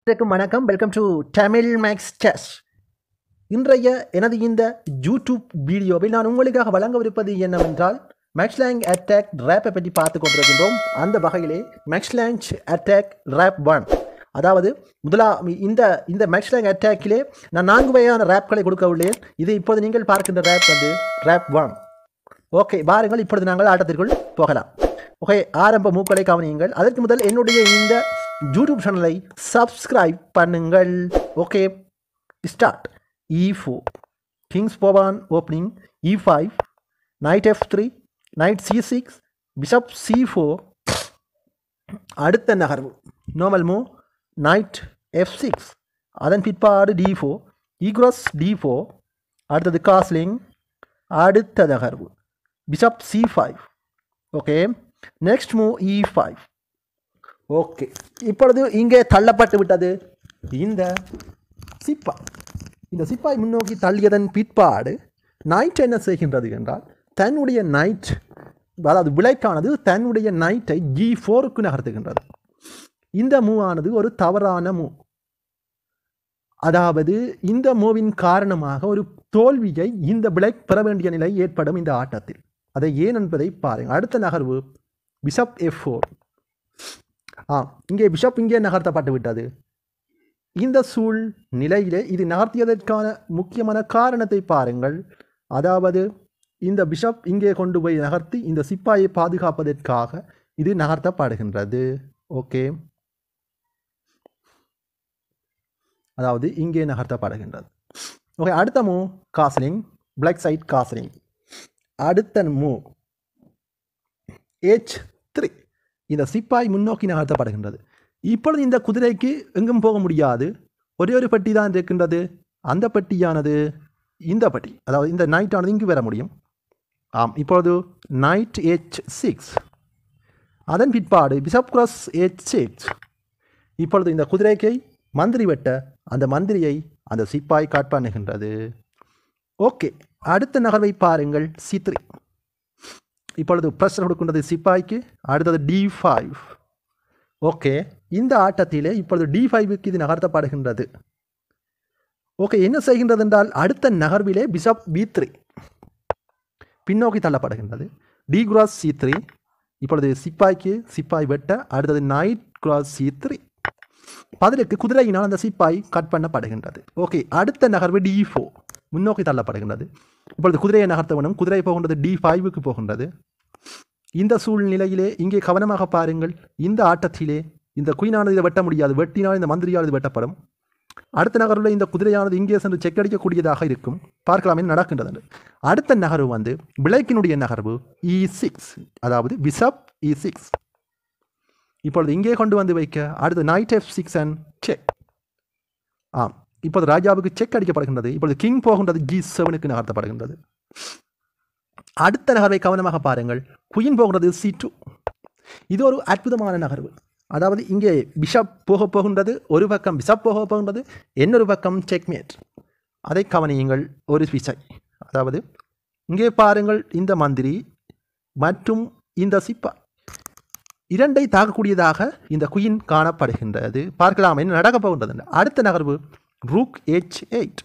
அனைவருக்கும் வணக்கம் welcome to Tamil Max chess இன்றைய எனது இந்த யூடியூப் வீடியோவில் நான் உங்களுக்காக வழங்கவிருப்பது என்னவென்றால் மேக்ஸ்லாங் அட்டாக் ரேப்பை பற்றி பார்த்து கொண்டிருக்கின்றோம் அந்த வகையிலே மேக்ஸ்லாங் அட்டாக் ரேப் ஒன் அதாவது முதலா இந்த இந்த மேக்ஸ்லாங் அட்டாக்கிலே நான் நான்கு வகையான ரேப்களை கொடுக்க உள்ளேன் இது இப்போது நீங்கள் பார்க்கின்ற ரேப் வந்து ரேப் ஒன் ஓகே வாருங்கள் இப்பொழுது நாங்கள் ஆட்டத்திற்குள் போகலாம் ஓகே ஆரம்ப மூக்களை கவனியுங்கள் அதற்கு முதல் என்னுடைய இந்த யூடியூப் சேனலை சப்ஸ்கிரைப் பண்ணுங்கள் okay start E four king's pawn opening E five knight F three knight C six bishop C four அடுத்த நகர்வு normal move knight F six அதன் பிற்பாடு D four E cross D four அடுத்தது காஸ்லிங் அடுத்த நகர்வு bishop C five okay next move E five okay இப்பொழுது இங்கே தள்ளப்பட்டு விட்டது இந்த சிப்பாய் இந்த சிப்பாய் முன்னோக்கி தள்ளியதன் பிற்பாடு நைட் என்ன செய்கின்றது என்றால் தன்னுடைய நைட் அதாவது விளைக்கானது தன்னுடைய நைட்டை ஜி ஃபோருக்கு நகர்த்துகின்றது இந்த மூவ் ஆனது ஒரு தவறான மூவ் அதாவது இந்த மூவின் காரணமாக ஒரு தோல்வியை இந்த பிளேக் பெற வேண்டிய நிலை ஏற்படும் இந்த ஆட்டத்தில் அதை ஏன் என்பதை பாருங்கள் அடுத்த நகர்வு பிஷப் எஃப் ஃபோர் ஆ இங்கே பிஷப் இங்கே நகர்த்தப்பட்டு விட்டது இந்த சூழ் நிலையிலே இது நகர்த்தியதற்கான முக்கியமான காரணத்தை பாருங்கள் அதாவது இந்த பிஷப் இங்கே கொண்டு போய் நகர்த்தி இந்த சிப்பாயை பாதுகாப்பதற்காக இது நகர்த்தப்படுகின்றது ஓகே அதாவது இங்கே நகர்த்தப்படுகின்றது ஓகே அடுத்த move castling black side castling அடுத்த மூவ் ஏச் த்ரீ இந்த சிப்பாய் முன்னோக்கி நகர்த்தப்படுகின்றது இப்பொழுது இந்த குதிரைக்கு எங்கும் போக முடியாது ஒரே ஒரு பெட்டி தான் இருக்கின்றது அந்த பெட்டியானது இந்த பெட்டி அதாவது இந்த நைட்டானது இங்கு வர முடியும் ஆம் இப்பொழுது நைட் ஏச் சிக்ஸ் அதன் பிற்பாடு பிஷப் கிராஸ் ஏச் சிக்ஸ் இப்பொழுது இந்த குதிரைக்கை மந்திரி வெட்ட அந்த மந்திரியை அந்த சிப்பாய் காட் பண்ணுகின்றது ஓகே அடுத்த நகர்வை பாருங்கள் சி த்ரீ இப்பொழுது ப்ரெஷர் கொடுக்கின்றது சிப்பாய்க்கு அடுத்தது டி ஃபைவ் ஓகே இந்த ஆட்டத்திலே இப்பொழுது டி ஃபைவுக்கு இது நகர்த்தப்படுகின்றது ஓகே என்ன செய்கின்றது என்றால் அடுத்த நகர்விலே பிஷப் பி த்ரீ பின்னோக்கி தள்ளப்படுகின்றது டி கிராஸ் சி த்ரீ இப்பொழுது சிப்பாய்க்கு சிப்பாய் வெட்ட அடுத்தது நைட் கிராஸ் சி த்ரீ பதிலுக்கு குதிரையினால் அந்த சிப்பாய் கட் பண்ணப்படுகின்றது ஓகே அடுத்த நகர்வு டி ஃபோர் முன்னோக்கி தள்ளப்படுகின்றது இப்பொழுது குதிரையை நகர்த்த வேணும் குதிரை போகின்றது டி ஃபைவுக்கு போகின்றது இந்த சூழ்நிலையிலே இங்கே கவனமாக பாருங்கள் இந்த ஆட்டத்திலே இந்த குயினானது இதை வெட்ட முடியாது வெட்டினால் இந்த மந்திரியால் இது வெட்டப்படும் அடுத்த நகர்வில் இந்த குதிரையானது இங்கே சென்று செக் அடிக்கக்கூடியதாக இருக்கும் பார்க்கலாம் என்ன நடக்கின்றது அடுத்த நகர்வு வந்து பிளைக்கினுடைய நகர்வு இ சிக்ஸ் அதாவது பிஷப் இ சிக்ஸ் இப்பொழுது இங்கே கொண்டு வந்து வைக்க அடுத்து knight F six and check ஆம் இப்போது ராஜாவுக்கு செக் அடிக்கப்படுகின்றது இப்பொழுது கிங் போகின்றது ஜி செவனுக்கு நகர்த்தப்படுகின்றது அடுத்த நகர்வை கவனமாக பாருங்கள் குயின் போகின்றது சி டூ இது ஒரு அற்புதமான நகர்வு அதாவது இங்கே பிஷப் போக போகின்றது ஒரு பக்கம் பிஷப் போக போகின்றது இன்னொரு பக்கம் செக்மேட் அதை கவனியுங்கள் ஒரு விசை அதாவது இங்கே பாருங்கள் இந்த மந்திரி மற்றும் இந்த சிப்பா இரண்டை தாக்கக்கூடியதாக இந்த குயின் காணப்படுகின்றது பார்க்கலாம் என்ன நடக்கப் போகின்றது அடுத்த நகர்வு ரூக் ஏச் எயிட்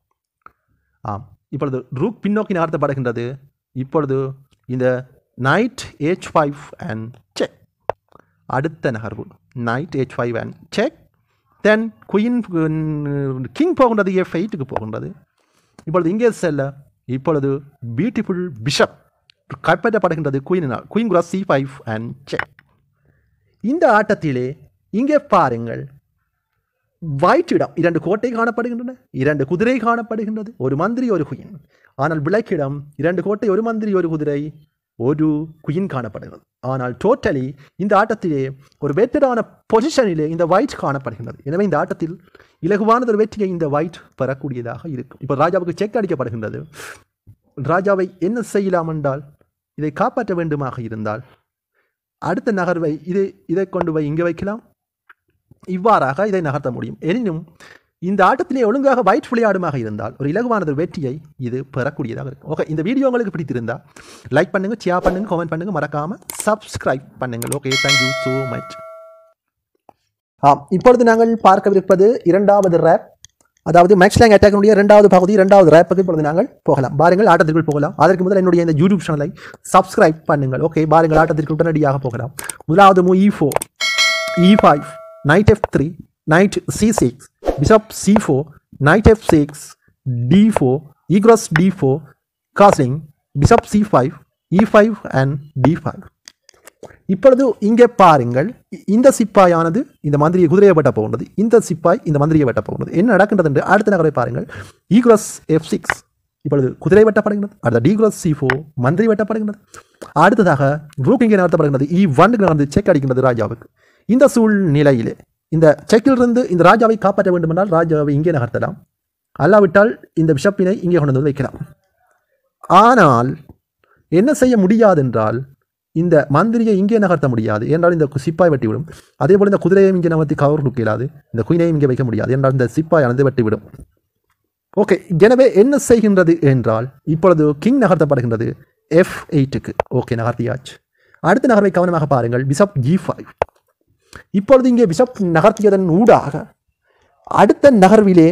ஆம் இப்பொழுது ரூக் பின்னோக்கி நகர்த்தப்படுகின்றது இப்பொழுது இந்த knight H five and check அடுத்த நகர்வு knight H five and check then queen king போகின்றது எஃப் எயிட்டுக்கு போகின்றது இப்பொழுது இங்கே செல்ல இப்பொழுது பியூட்டிஃபுல் பிஷப் கைப்பற்றப்படுகின்றது குயினால் queen cross C five and check இந்த ஆட்டத்திலே இங்கே பாருங்கள் வைட்டிடம் இரண்டு கோட்டை காணப்படுகின்றன இரண்டு குதிரை காணப்படுகின்றது ஒரு மந்திரி ஒரு குயின் ஆனால் விளக்கிடம் இரண்டு கோட்டை ஒரு மந்திரி ஒரு குதிரை ஒரு குயின் காணப்படுகிறது ஆனால் டோட்டலி இந்த ஆட்டத்திலே ஒரு வெட்டரான பொசிஷனிலே இந்த ஒயிட் காணப்படுகின்றது எனவே இந்த ஆட்டத்தில் இலகுவானது ஒரு வெற்றியை இந்த ஒயிட் பெறக்கூடியதாக இருக்கும் இப்போ ராஜாவுக்கு செக் அடிக்கப்படுகின்றது ராஜாவை என்ன செய்யலாம் என்றால் இதை காப்பாற்ற வேண்டுமாக இருந்தால் அடுத்த நகர்வை இது இதை கொண்டு போய் இங்கே வைக்கலாம் இவ்வாறாக இதை நகர்த்த முடியும் எனினும் இந்த ஆட்டத்திலே ஒழுங்காக ஒயிட் விளையாடுமாக இருந்தால் ஒரு இலகுவானது வெற்றியை இது பெறக்கூடியதாக இருக்கும் ஓகே இந்த வீடியோ உங்களுக்கு பிடித்திருந்தா லைக் பண்ணுங்கள் ஷேர் பண்ணுங்கள் கமெண்ட் பண்ணுங்கள் மறக்காமல் சப்ஸ்கிரைப் பண்ணுங்கள் ஓகே தேங்க்யூ ஸோ மச் ஆம் இப்பொழுது நாங்கள் பார்க்கவிருப்பது இரண்டாவது ரேப் அதாவது மேக்ஸ்லாங் அட்டாக்கினுடைய இரண்டாவது பகுதி இரண்டாவது ரேப்புக்கு இப்பொழுது நாங்கள் போகலாம் பாருங்கள் ஆட்டத்திற்குள் போகலாம் அதற்கு முதல் என்னுடைய இந்த யூடியூப் சேனலை சப்ஸ்கிரைப் பண்ணுங்கள் ஓகே பாருங்கள் ஆட்டத்திற்கு உடனடியாக போகலாம் முதலாவது move E four E five knight F three knight C six bishop C four knight F six D four E cross D four castling bishop C five E five and D five இப்பொழுது இங்கே பாருங்கள் இ- இந்த சிப்பாயானது இந்த மந்திரியை குதிரையை வெட்ட போகின்றது இந்த சிப்பாய் இந்த மந்திரியை வெட்ட போகின்றது என்ன நடக்கின்றது என்று அடுத்த நகரை பாருங்கள் ஈக்ரஸ் எஃப் சிக்ஸ் இப்பொழுது குதிரை வெட்டப்படுகிறது அடுத்த டிக்ரஸ் சி ஃபோர் மந்திரி வெட்டப்படுகிறது அடுத்ததாக ரூக் இங்கே நடத்தப்படுகிறது இ ஒன்னுக்கு நடந்து செக் அடிக்கின்றது ராஜாவுக்கு இந்த சூழ்நிலையிலே இந்த செக்கிலிருந்து இந்த ராஜாவை காப்பாற்ற வேண்டுமென்றால் ராஜாவை இங்கே நகர்த்தலாம் அல்லாவிட்டால் இந்த பிஷப்பினை இங்கே கொண்டு வந்து வைக்கலாம் ஆனால் என்ன செய்ய முடியாதென்றால் இந்த மந்திரியை இங்கே நகர்த்த முடியாது என்றால் இந்த சிப்பாய் வெட்டிவிடும் அதே போல் இந்த குதிரையையும் இங்கே நகர்த்தி கவர் லுக் இயலாது இந்த குயினையும் இங்கே வைக்க முடியாது என்றால் இந்த சிப்பாயானது வெட்டிவிடும் ஓகே எனவே என்ன செய்கின்றது என்றால் இப்பொழுது கிங் நகர்த்தப்படுகின்றது எஃப் எயிட்டுக்கு ஓகே நகர்த்தியாச்சு அடுத்த நகர்வை கவனமாக பாருங்கள் பிஷப் ஜி ஃபைவ் இப்பொழுது இங்கே பிஷப் நகர்த்தியதன் ஊடாக அடுத்த நகர்விலே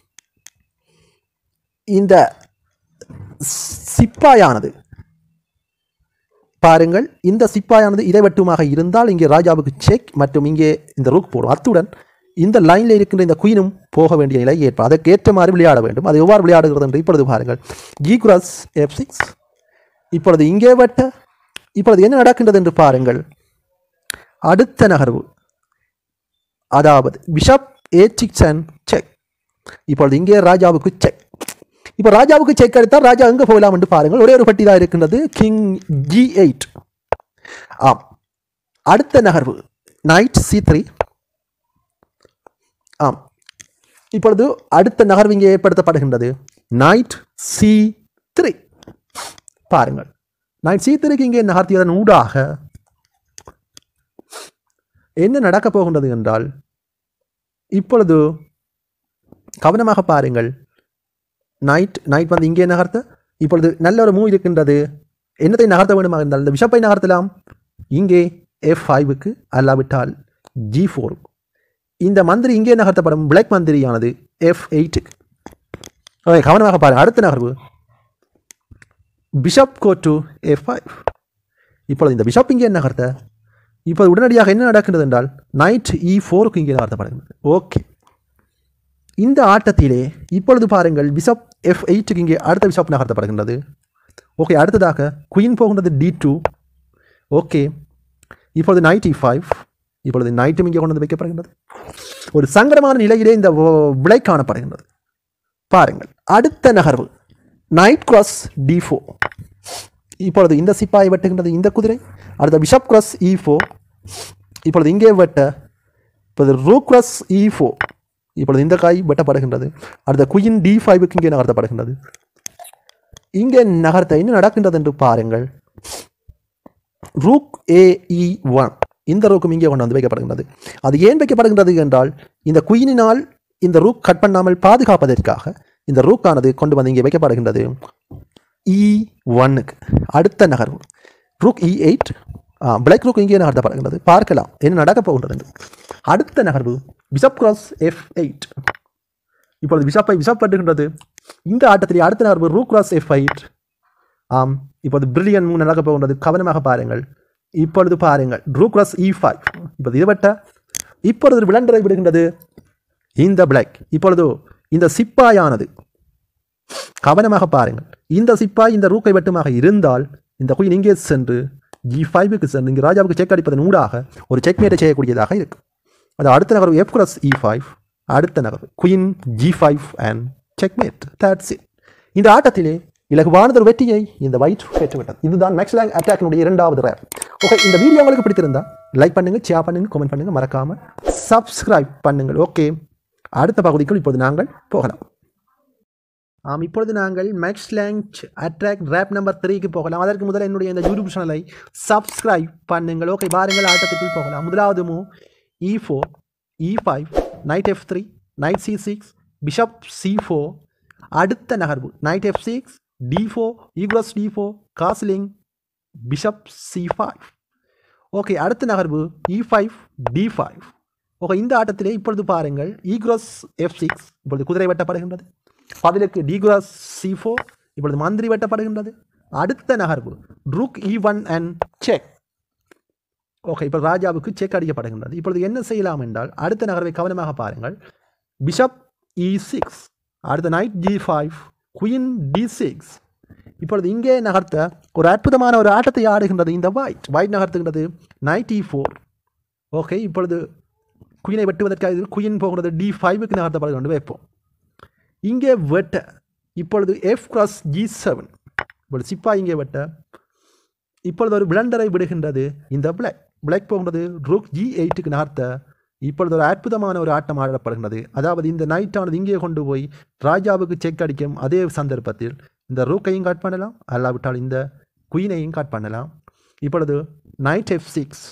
இந்த சிப்பாயானது பாருங்கள் இந்த சிப்பாயானது இதை வெட்டுமாக இருந்தால் இங்கே ராஜாவுக்கு செக் மற்றும் இங்கே இந்த ரூக் போடும் அத்துடன் இந்த லைனில் இருக்கின்ற இந்த குயினும் போக வேண்டிய நிலை ஏற்படும் அதற்கு ஏற்ற மாதிரி விளையாட வேண்டும் அது எவ்வாறு விளையாடுகிறது என்று இப்பொழுது பாருங்கள் ஜி குராஸ் எஃப் சிக்ஸ் இப்பொழுது இங்கே வெட்ட இப்பொழுது என்ன நடக்கின்றது என்று பாருங்கள் அடுத்த நகர்வு அதாவது bishop A six and check இப்பொழுது இங்கே ராஜாவுக்கு செக் இப்போ ராஜாவுக்கு செக் எடுத்தால் ராஜா எங்கே போகலாம் என்று பாருங்கள் ஒரே ஒரு பட்டி தான் இருக்கின்றது கிங் ஜி எயிட் ஆம் அடுத்த நகர்வு நைட் சி த்ரீ ஆம் இப்பொழுது அடுத்த நகர்வு இங்கே ஏற்படுத்தப்படுகின்றது நைட் சி த்ரீ பாருங்கள் நைட் சி த்ரீக்கு இங்கே நகர்த்தியதன் ஊடாக என்ன நடக்கப் போகின்றது என்றால் இப்பொழுது கவனமாக பாருங்கள் நைட் நைட் வந்து இங்கே நகர்த்த இப்பொழுது நல்ல ஒரு மூவ் இருக்கின்றது என்னத்தை நகர்த்த வேண்டுமாக இருந்தால் இந்த பிஷப்பை நகர்த்தலாம் இங்கே எஃப் ஃபைவுக்கு அல்லாவிட்டால் ஜி ஃபோருக்கு இந்த மந்திரி இங்கே நகர்த்தப்படும் பிளாக் மந்திரியானது எஃப் எயிட்டுக்கு ஓகே கவனமாக பாருங்கள் அடுத்த நகர்வு bishop go to F five இப்பொழுது இந்த பிஷப் இங்கே நகர்த்த இப்போது உடனடியாக என்ன நடக்கின்றது என்றால் நைட் இ ஃபோருக்கு இங்கே நகர்த்தப்படுகிறது ஓகே இந்த ஆட்டத்திலே இப்பொழுது பாருங்கள் பிஷப் எஃப் எயிட்டுக்கு இங்கே அடுத்த பிஷப் நகர்த்தப்படுகின்றது ஓகே அடுத்ததாக குயின் போகின்றது டி டூ ஓகே இப்பொழுது நைட் இ ஃபைவ் இப்பொழுது நைட்டும் இங்கே கொண்டு வந்து வைக்கப்படுகின்றது ஒரு சங்கடமான நிலையிலே இந்த வ- விலை காணப்படுகின்றது பாருங்கள் அடுத்த நகர்வு நைட் கிராஸ் டி ஃபோர் இப்பொழுது இந்த சிப்பாயை வெட்டுகின்றது இந்த குதிரை அடுத்த பிஷப் கிராஸ் இ ஃபோர் இப்பொழுது இங்கே வெட்ட இப்பொழுது ரூ கிராஸ் இ ஃபோர் இப்பொழுது இந்த காய் வெட்டப்படுகின்றது அடுத்த குயின் டி ஃபைவுக்கு இங்கே நகர்த்தப்படுகின்றது இங்கே நகர்த்த என்ன நடக்கின்றது என்று பாருங்கள் ரூக் ஏ இ ஒன் இந்த ரூக்கும் இங்கே கொண்டு வந்து வைக்கப்படுகின்றது அது ஏன் வைக்கப்படுகின்றது என்றால் இந்த குயினினால் இந்த ரூக் கட் பண்ணாமல் பாதுகாப்பதற்காக இந்த ரூக்கானது கொண்டு வந்து இங்கே வைக்கப்படுகின்றது இ ஒன்னுக்கு அடுத்த நகர்வு rook E eight black rook இங்கே நகர்த்தப்படுகின்றது பார்க்கலாம் என்ன நடக்கப் போகின்றது என்று அடுத்த நகர்வு பிஷப் கிராஸ் எஃப் எயிட் இப்பொழுது பிஷப்பை பிஷப் பட்டுகின்றது இந்த ஆட்டத்தில் அடுத்த நகர்வு ரூ கிராஸ் எஃப் எயிட் ஆம் இப்போது பிரில்லியன் மூணு நடக்கப் போகின்றது கவனமாக பாருங்கள் இப்பொழுது பாருங்கள் ரூ கிராஸ் இ ஃபைவ் இப்போது இது வட்ட இப்பொழுது விளண்டரை விடுகின்றது இந்த பிளாக் இப்பொழுது இந்த சிப்பாயானது கவனமாக பாருங்கள் இந்த சிப்பாய் இந்த ரூக்கை வெட்டுமாக இருந்தால் இந்த குயின் இங்கே சென்று ஜி ஃபைவுக்கு சென்று இங்கே ராஜாவுக்கு செக் அடிப்பதன் ஊடாக ஒரு செக்மேட்டை செய்யக்கூடியதாக இருக்கும் அது அடுத்த நகர்வு எஃப் கிராஸ் இ ஃபைவ் அடுத்த நகர்வு queen G five and checkmate that's it இந்த ஆட்டத்திலே இலகுவானதொரு வெற்றியை இந்த ஒயிட் பெற்றுவிட்டது இதுதான் மேக்ஸ்லாங் அட்டாக்கினுடைய இரண்டாவது ரேப் ஓகே இந்த வீடியோ உங்களுக்கு பிடித்திருந்தா லைக் பண்ணுங்க ஷேர் பண்ணுங்க கமெண்ட் பண்ணுங்க மறக்காம சப்ஸ்கிரைப் பண்ணுங்கள் ஓகே அடுத்த பகுதிக்குள் இப்போது நாங்கள் போகலாம் ஆம் இப்பொழுது நாங்கள் Max Lange attack trap number த்ரீக்கு போகலாம் அதற்கு முதல்ல என்னுடைய இந்த யூடியூப் சேனலை சப்ஸ்கிரைப் பண்ணுங்கள் ஓகே பாருங்கள் ஆட்டத்திற்குள் போகலாம் முதலாவது move E four E five knight F three knight C six bishop C four அடுத்த நகர்வு knight F six D four E cross D four castling bishop C five okay அடுத்த நகர்வு E five D five okay இந்த ஆட்டத்திலே இப்பொழுது பாருங்கள் ஈக்ரோஸ் F six இப்பொழுது குதிரை வெட்டப்படுகின்றது பதிலுக்கு டிக்ராஸ் சி ஃபோர் இப்பொழுது மந்திரி வெட்டப்படுகின்றது அடுத்த நகர்வு rook E one and check okay இப்போ ராஜாவுக்கு செக் அடிக்கப்படுகின்றது இப்பொழுது என்ன செய்யலாம் என்றால் அடுத்த நகர்வை கவனமாக பாருங்கள் பிஷப் இ சிக்ஸ் அடுத்த knight G five queen D six இப்பொழுது இங்கே நகர்த்த ஒரு அற்புதமான ஒரு ஆட்டத்தை ஆடுகின்றது இந்த ஒயிட் ஒயிட் நகர்த்துகின்றது நைட் இ ஃபோர் ஓகே இப்பொழுது குயினை வெட்டுவதற்காக குயின் போகிறது டி ஃபைவுக்கு நகர்த்தப்பட கொண்டு வைப்போம் இங்கே வெட்ட இப்பொழுது எஃப் கிராஸ் ஜி செவன் இப்பொழுது சிப்பா இங்கே வெட்ட இப்பொழுது ஒரு பிளண்டரை விடுகின்றது இந்த பிளாக் பிளாக் போகின்றது ருக் ஜி எயிட்டுக்கு நகர்த்த இப்பொழுது ஒரு அற்புதமான ஒரு ஆட்டம் ஆடப்படுகின்றது அதாவது இந்த நைட்டானது இங்கே கொண்டு போய் ராஜாவுக்கு செக் அடிக்கும் அதே சந்தர்ப்பத்தில் இந்த ரூக்கையும் கட் பண்ணலாம் அல்லாவிட்டால் இந்த குயினையும் கட் பண்ணலாம் இப்பொழுது நைட் எஃப் சிக்ஸ்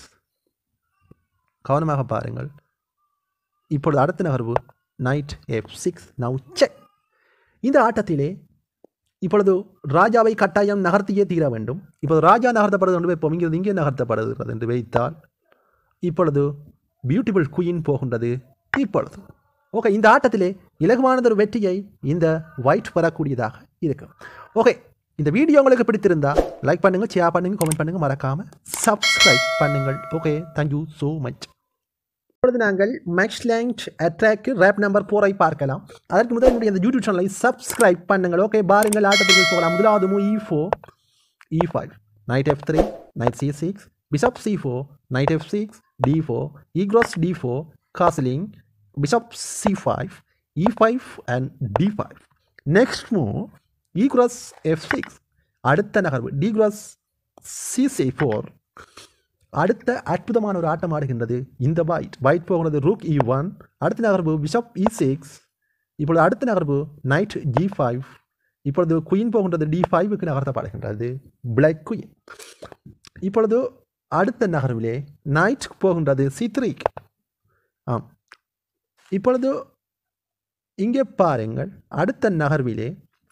கவனமாக பாருங்கள் இப்பொழுது அடுத்த நகர்வு knight F six now check இந்த ஆட்டத்திலே இப்பொழுது ராஜாவை கட்டாயம் நகர்த்தியே தீர வேண்டும் இப்பொழுது ராஜா நகர்த்தப்படுது என்று வைப்போம் இங்கிருந்து இங்கே நகர்த்தப்படுகிறது என்று வைத்தால் இப்பொழுது பியூட்டிஃபுல் குயின் போகின்றது இப்பொழுது ஓகே இந்த ஆட்டத்திலே இலகுவானதொரு வெற்றியை இந்த ஒயிட் பெறக்கூடியதாக இருக்கும் ஓகே இந்த வீடியோ உங்களுக்கு பிடித்திருந்தா லைக் பண்ணுங்கள் ஷேர் பண்ணுங்கள் கமெண்ட் பண்ணுங்கள் மறக்காமல் சப்ஸ்கிரைப் பண்ணுங்கள் ஓகே தேங்க்யூ ஸோ மச் இப்பொழுது நாங்கள் மேக்ஸ்லேண்ட் அட்ராக்கு ரேப் நம்பர் ஃபோரை பார்க்கலாம் அதற்கு முதல் என்னுடைய இந்த யூடியூப் சேனலை சப்ஸ்கிரைப் பண்ணுங்கள் ஓகே பாருங்கள் ஆட்டத்துக்கு போகலாம் முதலாவது move E four E five knight F three knight C six bishop C four knight F six D four E cross D four castling bishop C five E five and D five next move E cross F six அடுத்த நகர்வு D cross C C four அடுத்த அற்புதமான ஒரு ஆட்டம் ஆடுகின்றது இந்த white white போகிறது rook E one அடுத்த நகர்வு பிஷப் இ சிக்ஸ் இப்பொழுது அடுத்த நகர்வு நைட் ஜி ஃபைவ் இப்பொழுது குயின் போகின்றது டி ஃபைவுக்கு நகர்த்தப்படுகின்றது பிளாக் குயின் இப்பொழுது அடுத்த நகர்விலே நைட் போகின்றது சி த்ரீ ஆம் இப்பொழுது இங்கே பாருங்கள் அடுத்த நகர்விலே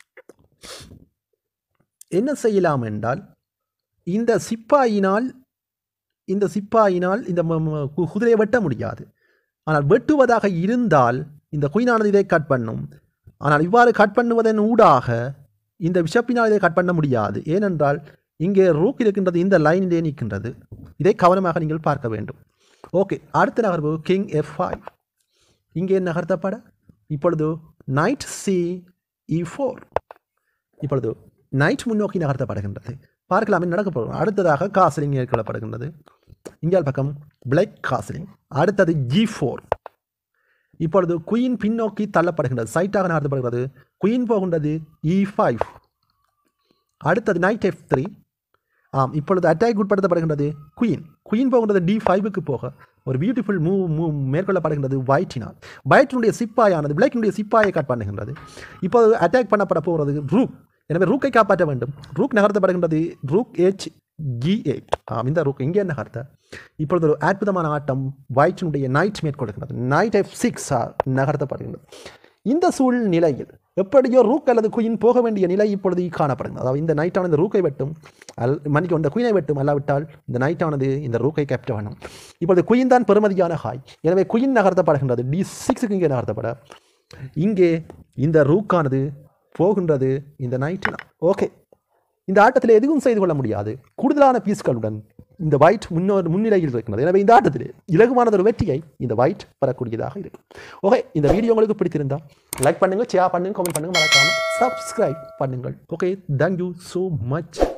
என்ன செய்யலாம் என்றால் இந்த சிப்பாயினால் இந்த சிப்பாயினால் இந்த ம- ம- கு- குதிரையை வெட்ட முடியாது ஆனால் வெட்டுவதாக இருந்தால் இந்த குயினானது இதை கட் பண்ணும் ஆனால் இவ்வாறு கட் பண்ணுவதன் ஊடாக இந்த பிஷப்பினால் இதை கட் பண்ண முடியாது ஏனென்றால் இங்கே ரூக் இருக்கின்றது இந்த லைனிலே நிற்கின்றது இதை கவனமாக நீங்கள் பார்க்க வேண்டும் ஓகே அடுத்த நகர்வு கிங் எஃப் ஃபைவ் இங்கே நகர்த்தப்பட இப்பொழுது நைட் சி இ ஃபோர் இப்பொழுது நைட் முன்னோக்கி நகர்த்தப்படுகின்றது பார்க்கலாம் என்ன நடக்க போகிறோம் அடுத்ததாக காசலிங் ஏற்கொள்ளப்படுகின்றது இங்கால் பக்கம் பிளாக் காசலிங் அடுத்தது ஜி ஃபோர் இப்பொழுது குயின் பின்னோக்கி தள்ளப்படுகின்றது சைட்டாக நகர்த்தப்படுகிறது குயின் போகின்றது இ ஃபைவ் அடுத்தது நைட் எஃப் த்ரீ ஆம் இப்பொழுது அட்டாக் உட்படுத்தப்படுகின்றது குயின் குயின் போகின்றது டி ஃபைவுக்கு போக ஒரு பியூட்டிஃபுல் மூவ் மூவ் மேற்கொள்ளப்படுகின்றது ஒயிட்டினால் ஒயிட்டினுடைய சிப்பாயானது பிளாக்கினுடைய சிப்பாயை கட் பண்ணுகின்றது இப்போது அட்டாக் பண்ணப்பட போகிறது ரூக் எனவே ரூக்கை காப்பாற்ற வேண்டும் ரூக் நகர்த்தப்படுகின்றது ரூக் ஏச் ஜி எயிட் ஆம் இந்த ரூக் இங்கே நகர்த்த இப்பொழுது ஒரு அற்புதமான ஆட்டம் ஒயிட்டினுடைய நைட் மேற்கொள்கிறது நைட் எஃப் சிக்ஸ் நகர்த்தப்படுகின்றது இந்த சூழ்நிலையில் எப்படியோ ரூக் அல்லது குயின் போக வேண்டிய நிலை இப்பொழுது காணப்படுகிறது அதாவது இந்த நைட்டானது இந்த ரூக்கை வெட்டும் அல் மன்னிக்கும் இந்த குயினை வெட்டும் அல்லாவிட்டால் இந்த நைட்டானது இந்த ரூக்கை கேப்ட வேணும் இப்பொழுது குயின் தான் பெறுமதியான ஹாய் எனவே குயின் நகர்த்தப்படுகின்றது டி சிக்ஸுக்கு இங்கே நகர்த்தப்பட இங்கே இந்த ரூக்கானது போகின்றது இந்த நைட்டில் ஓகே இந்த ஆட்டத்தில் எதுவும் செய்து கொள்ள முடியாது கூடுதலான பீஸ்களுடன் இந்த ஒயிட் முன்னோர் முன்னிலையில் இருக்கிறது எனவே இந்த ஆட்டத்தில் இலகுவானதொரு வெற்றியை இந்த ஒயிட் பெறக்கூடியதாக இருக்கும் ஓகே இந்த வீடியோ உங்களுக்கு பிடித்திருந்தா லைக் பண்ணுங்கள் ஷேர் பண்ணுங்கள் கமெண்ட் பண்ணுங்கள் மறக்காமல் சப்ஸ்கிரைப் பண்ணுங்கள் ஓகே தேங்க்யூ ஸோ மச்